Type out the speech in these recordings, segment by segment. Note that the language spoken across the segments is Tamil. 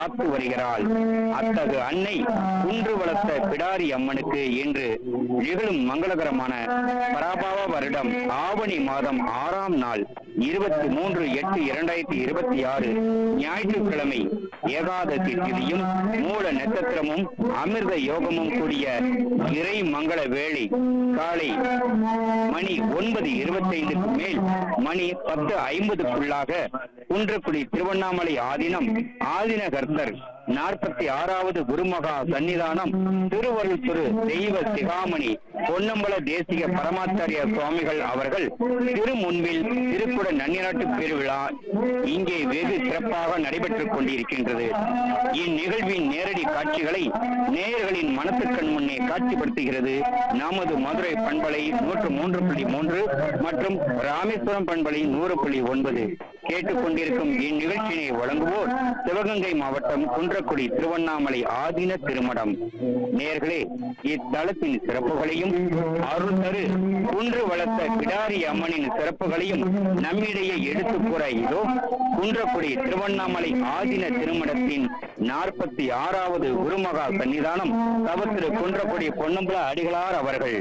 காத்து வருகிறாள் அத்தகு அன்னை குன்று வளர்த்த பிடாரி அம்மனுக்கு இன்று நிகழும் மங்களகரமான பராபாவ வருடம் ஆவணி மாதம் ஆறாம் நாள் இருபத்தி மூன்று எட்டு இரண்டாயிரத்தி இருபத்தி ஆறு ஞாயிற்றுக்கிழமை ஏகாதசி திதியும் மூல நட்சத்திரமும் அமிர்த யோகமும் கூடிய இறை மங்கள வேளை காலை மணி ஒன்பது இருபத்தைந்துக்கு மேல் மணி பத்து ஐம்பதுக்குள்ளாக குன்றக்குடி திருவண்ணாமலை ஆதீனம் ஆதீன கர்த்தர் நாற்பத்தி ஆறாவது குருமகா சன்னிதானம் திருவருள் திரு தெய்வ சிகாமணி பொன்னம்பல தேசிக பரமாச்சாரிய சுவாமிகள் அவர்கள் திருமுன்பில் திருக்குட நன்னிநாட்டு பெருவிழா இங்கே வெகு சிறப்பாக நடைபெற்றுக் கொண்டிருக்கின்றது இந்நிகழ்வின் நேரடி காட்சிகளை நேயர்களின் மனத்துக்கண் முன்னே காட்சிப்படுத்துகிறது நமது மதுரை பண்பலை நூற்று மூன்று புள்ளி மூன்று மற்றும் ராமேஸ்வரம் பண்பலை நூறு புள்ளி ஒன்பது கேட்டுக்கொண்டிருக்கும் இந்நிகழ்ச்சியினை வழங்குவோர் சிவகங்கை மாவட்டம் குன்றக்குடி திருவண்ணாமலை ஆதீன திருமடம் நேர்களே இத்தலத்தின் சிறப்புகளையும் அருள் தரு குன்று வளர்த்த பிடாரி அம்மனின் சிறப்புகளையும் நம்மிடையே எடுத்து கூற இதோ குன்றக்குடி திருவண்ணாமலை ஆதீன திருமணத்தின் நாற்பத்தி ஆறாவது குருமகா சன்னிதானம் தவ திரு குன்றக்குடி பொன்னம்பல அடிகளார் அவர்கள்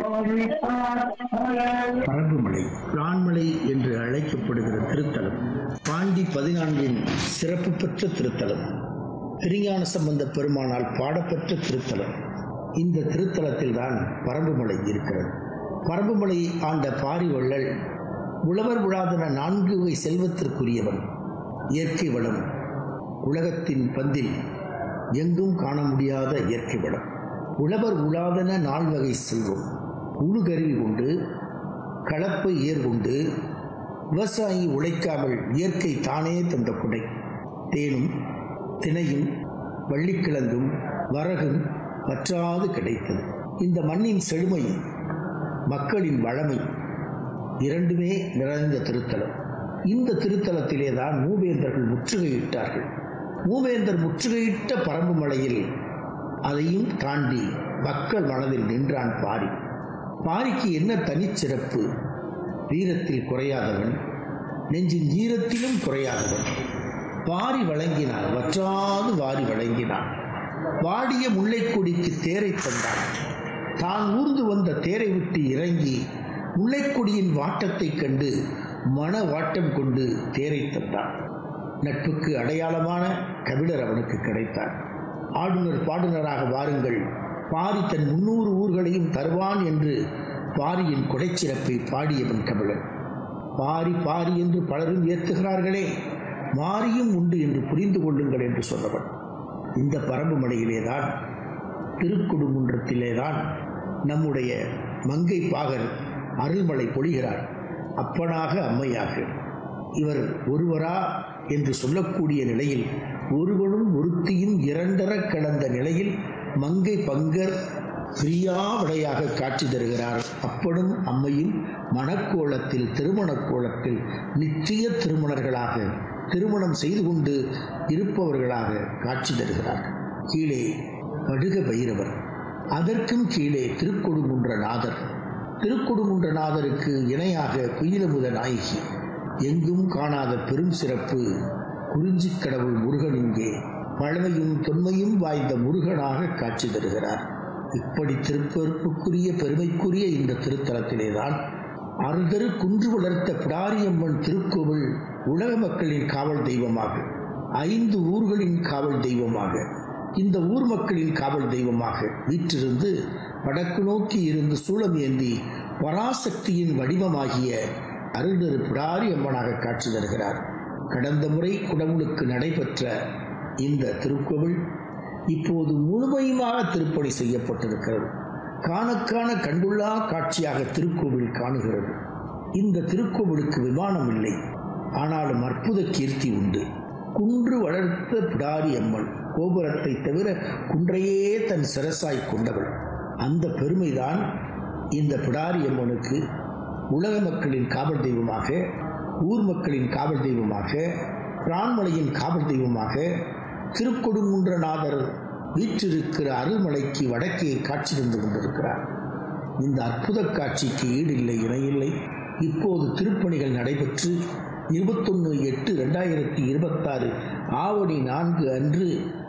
பரம்புமலை பிரான்மலை என்று அழைக்கப்படுகிற திருத்தலம் பாண்டி பதினான்கின் சிறப்பு பெற்ற திருத்தலம் திருஞான சம்பந்த பெருமானால் பாடப்பெற்ற திருத்தலம் இந்த திருத்தலத்தில் தான் பரம்புமலை இருக்கிறது பரம்புமலை ஆண்ட பாரிவள்ளல் உழவர் விழாதன நான்கு வகை செல்வத்திற்குரியவன் இயற்கை வளம் உலகத்தின் பந்தில் எங்கும் காண முடியாத இயற்கை வளம் உழவர் உழாதன நால்வகை செல்வம் உழுகருவி கொண்டு கலப்பை ஏர் கொண்டு விவசாயி உழைக்காமல் இயற்கை தானே தந்த குடை தேனும் தினையும் வள்ளிக்கிழங்கும் வரகும் வற்றாது கிடைத்தது இந்த மண்ணின் செழுமை மக்களின் வளமை இரண்டுமே நிறைந்த திருத்தலம் இந்த திருத்தலத்திலே தான் மூவேந்தர்கள் முற்றுகையிட்டார்கள் மூவேந்தர் முற்றுகையிட்ட பரம்பு மலையில் அதையும் தாண்டி மக்கள் மனதில் நின்றான் பாரி பாரிக்கு என்ன தனிச்சிறப்பு வீரத்தில் குறையாதவன் நெஞ்சின் ஈரத்திலும் குறையாதவன் வாரி வழங்கினான் வற்றாது வாரி வழங்கினான் வாடிய முல்லைக்கொடிக்கு தேரை தந்தான் தான் ஊர்ந்து வந்த தேரை விட்டு இறங்கி முல்லைக்கொடியின் வாட்டத்தைக் கண்டு மன வாட்டம் கொண்டு தேரை தந்தான் நட்புக்கு அடையாளமான கபிலர் அவனுக்கு கிடைத்தார் ஆளுநர் பாடுனராக வாருங்கள் பாரி தன் முன்னூறு ஊர்களையும் தருவான் என்று பாரியின் கொடைச்சிறப்பை பாடியவன் கபிலர் பாரி பாரி என்று பலரும் ஏற்றுகிறார்களே மாரியும் உண்டு என்று புரிந்து கொள்ளுங்கள் என்று சொன்னவன் இந்த பரம்பு மலையிலேதான் திருக்குடுங்குன்றத்திலேதான் நம்முடைய மங்கை பாகர் அருள்மலை பொழிகிறார் அப்பனாக அம்மையாக இவர் ஒருவரா என்று சொல்லக்கூடிய நிலையில் ஒருவனும் ஒருத்தியும் இரண்டர கடந்த நிலையில் மங்கை பங்கர் பிரியாவிடையாக காட்சி தருகிறார் அப்பனும் அம்மையும் மணக்கோலத்தில் திருமணக் கோலத்தில் நிச்சய திருமணர்களாக திருமணம் செய்து கொண்டு இருப்பவர்களாக காட்சி தருகிறார் கீழே படுக பைரவர் அதற்கும் கீழே திருக்கொடுங்குன்ற நாதர் திருக்கொடுங்குன்ற நாதருக்கு இணையாக குயிலமுத நாயகி எங்கும் காணாத பெரும் சிறப்பு குறிஞ்சிக் கடவுள் முருகன் இங்கே பழமையும் தொன்மையும் வாய்ந்த முருகனாக காட்சி தருகிறார் இப்படி திருப்பெருப்புக்குரிய பெருமைக்குரிய இந்த திருத்தலத்திலேதான் அருதரு குன்று வளர்த்த பிடாரியம்மன் திருக்கோவில் உலக மக்களின் காவல் தெய்வமாக ஐந்து ஊர்களின் காவல் தெய்வமாக இந்த ஊர் மக்களின் காவல் தெய்வமாக வீற்றிருந்து வடக்கு நோக்கி இருந்து சூளம் ஏந்தி பராசக்தியின் வடிவமாகிய அருள்தரு பிடாரி அம்மனாக காட்சி தருகிறார் கடந்த முறை குடமுழுக்கு நடைபெற்ற இந்த திருக்கோவில் இப்போது முழுமையுமாக திருப்பணி செய்யப்பட்டிருக்கிறது காணக்கான கண்டுள்ளா காட்சியாக திருக்கோவில் காணுகிறது இந்த திருக்கோவிலுக்கு விமானம் இல்லை ஆனாலும் அற்புத கீர்த்தி உண்டு குன்று வளர்த்த பிடாரி அம்மன் கோபுரத்தை தவிர குன்றையே தன் சிரசாய் கொண்டவள் அந்த பெருமைதான் இந்த பிடாரி அம்மனுக்கு உலக மக்களின் காவல் தெய்வமாக ஊர் மக்களின் காவல் தெய்வமாக பிரான்மலையின் காவல் தெய்வமாக திருக்கொடுங்குன்றநாதர் வீற்றிருக்கிற அருள்மலைக்கு வடக்கே காட்சி தந்து கொண்டிருக்கிறார் இந்த அற்புத காட்சிக்கு ஈடில்லை இணையில்லை இப்போது திருப்பணிகள் நடைபெற்று இருபத்தொன்று எட்டு ரெண்டாயிரத்தி இருபத்தாறு ஆவணி நான்கு அன்று